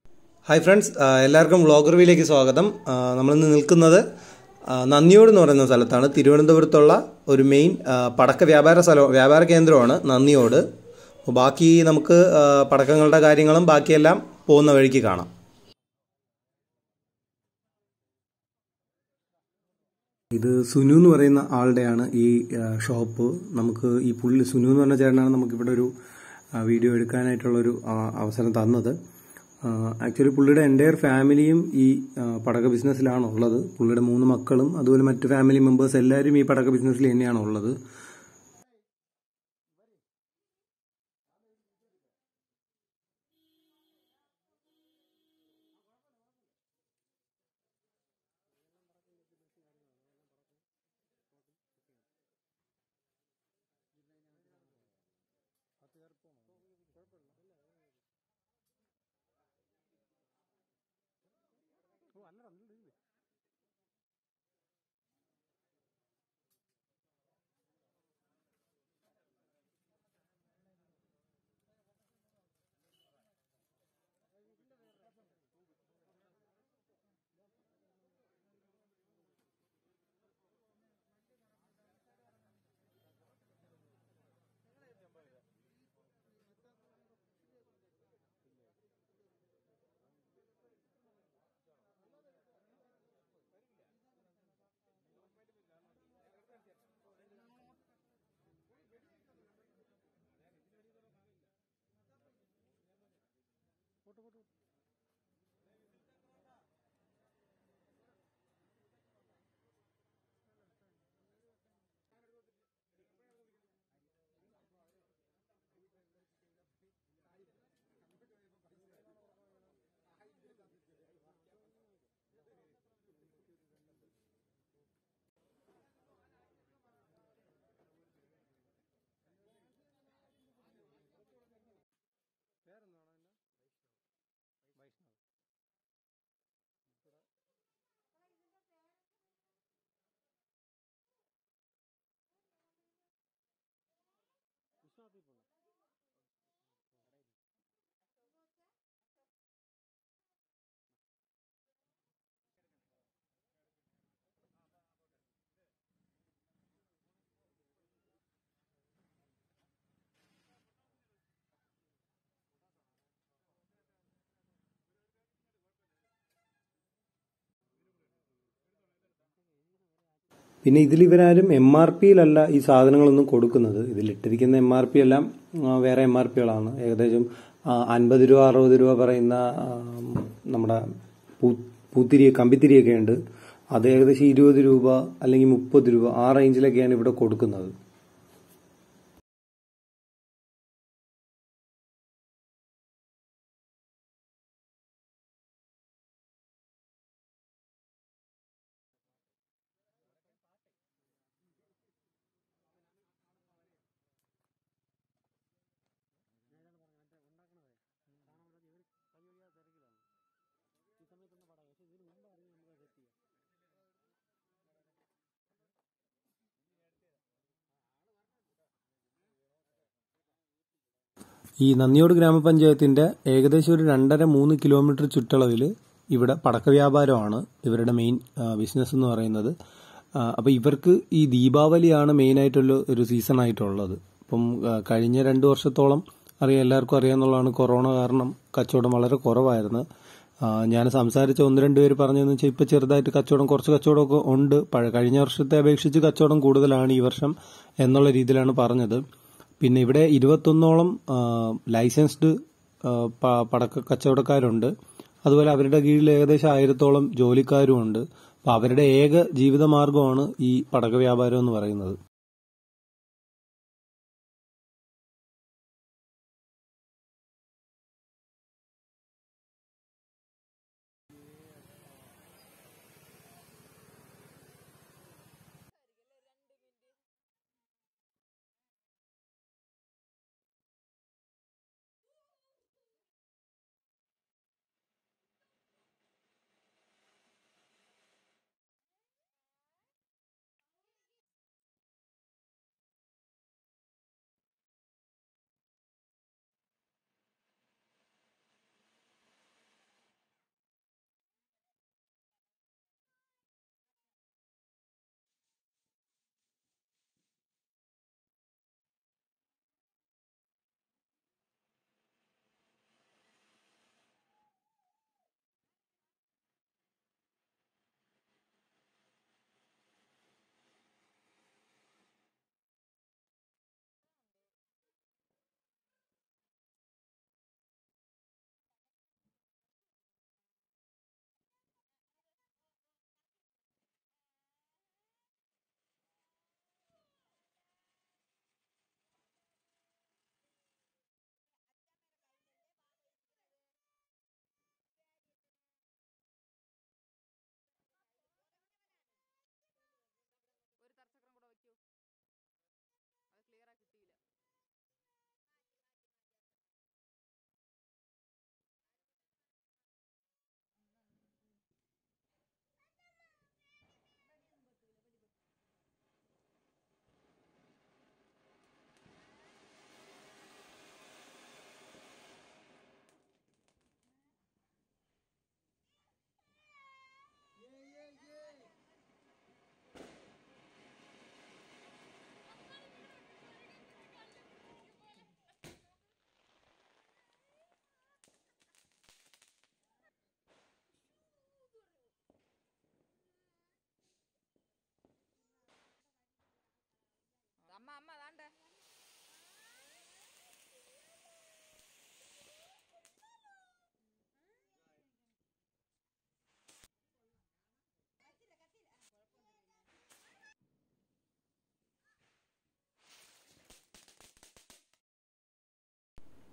hi friends ആ, എല്ലാവർക്കും vlog റിവ്യൂയിലേക്ക് സ്വാഗതം ആ, നമ്മളിന്ന് നിൽക്കുന്നത് ആ, നന്ദിയോട് എന്ന് പറയുന്ന സ്ഥലത്താണ് തിരുവനന്തപുരത്തുള്ള ഒരു മെയിൻ ആ, പടക്ക വ്യാപാര സ്ഥലം വ്യാപാര കേന്ദ്രമാണ് നന്ദിയോട് അപ്പോൾ ബാക്കി നമുക്ക് ആ, പടക്കങ്ങളുടെ കാര്യങ്ങളും ബാക്കിയെല്ലാം പോകുന്ന വഴിക്ക് കാണാം ഇത് സുനു എന്ന് പറയുന്ന ആളുടെയാണ് ഈ ആ, ഷോപ്പ് നമുക്ക് ഈ പുള്ളി സുനു എന്ന് പറഞ്ഞ ചേട്ടനാണ് നമുക്കിവിടെ ഒരു ആ, വീഡിയോ എടുക്കാനായിട്ടുള്ളൊരു ആ, അവസരം തന്നത് ആക്ച്വലി പുള്ളിയുടെ എൻ്റയർ ഫാമിലിയും ഈ ആ, പടക്ക ബിസിനസ്സിലാണ് ഉള്ളത് പുള്ളിയുടെ മൂന്ന് മക്കളും അതുപോലെ മറ്റ് ഫാമിലി മെമ്പേഴ്സ് എല്ലാവരും ഈ പടക്ക ബിസിനസ്സിൽ തന്നെയാണ് ഉള്ളത് പിന്നെ ഇതിൽ ഇവരാരും എം ആർ പിയിലല്ല ഈ സാധനങ്ങളൊന്നും കൊടുക്കുന്നത് ഇതിലിട്ടിരിക്കുന്ന എം ആർ പി എല്ലാം ആ, വേറെ എം ആർ പികളാണ് ഏകദേശം ആ, അൻപത് രൂപ അറുപത് രൂപ പറയുന്ന ആ, നമ്മുടെ പൂ- പൂത്തിരി കമ്പിത്തിരിയൊക്കെ ഉണ്ട് അത് ഏകദേശം ഇരുപത് രൂപ അല്ലെങ്കിൽ മുപ്പത് രൂപ ആ റേഞ്ചിലൊക്കെയാണ് ഇവിടെ കൊടുക്കുന്നത് ഈ നന്ദിയോട് ഗ്രാമപഞ്ചായത്തിന്റെ ഏകദേശം ഒരു രണ്ടര മൂന്ന് കിലോമീറ്റർ ചുറ്റളവിൽ ഇവിടെ പടക്ക വ്യാപാരമാണ് ഇവരുടെ മെയിൻ ബിസിനസ് എന്ന് പറയുന്നത് ആ, അപ്പൊ ഇവർക്ക് ഈ ദീപാവലിയാണ് മെയിൻ ആയിട്ടുള്ള ഒരു സീസൺ ആയിട്ടുള്ളത് അപ്പം ആ, കഴിഞ്ഞ രണ്ടു വർഷത്തോളം അറിയാം എല്ലാവർക്കും അറിയാമെന്നുള്ളതാണ് കൊറോണ കാരണം കച്ചവടം വളരെ കുറവായിരുന്നു ആ, ഞാൻ സംസാരിച്ച ഒന്ന് രണ്ട് പേര് പറഞ്ഞതെന്ന് വെച്ചാൽ ഇപ്പൊ ചെറുതായിട്ട് കച്ചവടം കുറച്ച് കച്ചവടമൊക്കെ ഉണ്ട് പഴ- കഴിഞ്ഞ വർഷത്തെ അപേക്ഷിച്ച് കച്ചവടം കൂടുതലാണ് ഈ വർഷം എന്നുള്ള രീതിയിലാണ് പറഞ്ഞത് പിന്നെ ഇവിടെ ഇരുപത്തൊന്നോളം ലൈസൻസ്ഡ് പടക്ക കച്ചവടക്കാരുണ്ട് അതുപോലെ അവരുടെ കീഴിൽ ഏകദേശം ആയിരത്തോളം ജോലിക്കാരും ഉണ്ട് അപ്പൊ അവരുടെ ഏക ജീവിതമാർഗമാണ് ഈ പടക്ക വ്യാപാരം എന്ന് പറയുന്നത്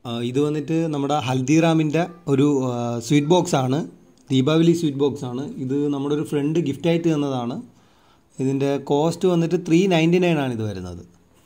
ആ, ഇത് വന്നിട്ട് നമ്മുടെ ഹൽദിറാമിൻ്റെ ഒരു സ്വീറ്റ് ബോക്സ് ആണ് ദീപാവലി സ്വീറ്റ് ബോക്സ് ആണ് ഇത് നമ്മുടെ ഒരു ഫ്രണ്ട് ഗിഫ്റ്റായിട്ട് തന്നതാണ് ഇതിൻ്റെ കോസ്റ്റ് വന്നിട്ട് ത്രീ നയൻറ്റി നയൻ ആണ് ഇത് വരുന്നത്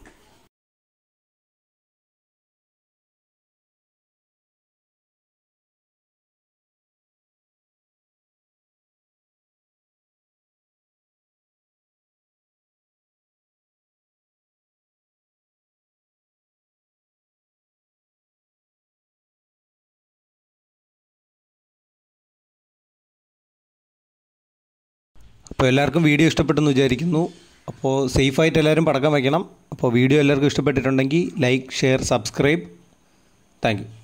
അപ്പോൾ എല്ലാവർക്കും വീഡിയോ ഇഷ്ടപ്പെട്ടെന്ന് വിചാരിക്കുന്നു അപ്പോൾ സേഫായിട്ട് എല്ലാവരും പടക്കം വയ്ക്കണം അപ്പോൾ വീഡിയോ എല്ലാവർക്കും ഇഷ്ടപ്പെട്ടിട്ടുണ്ടെങ്കിൽ like share subscribe thank U